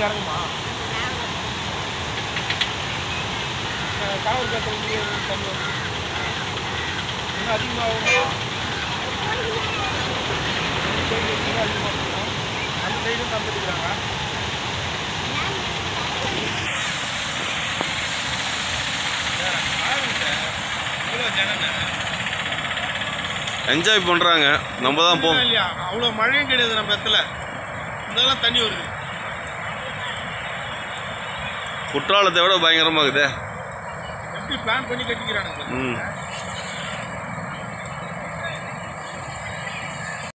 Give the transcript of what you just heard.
இறங்குமா காவல் காத்த தண்ணி வருது இன்னும் அதிகமாகுமா அதிகமாக இருக்கும் அந்த சைடும் தந்துட்டுருக்காங்க என்ஜாய் பண்ணுறாங்க நம்ம தான் போ இல்லையா அவ்வளோ மழையும் கிடையாது நம்ம இடத்துல இதெல்லாம் தண்ணி வருது குற்றாலத்தை விட பயங்கரமாக இருக்குதே எப்படி பிளான் பண்ணி கட்டிக்கிறானுங்க ம்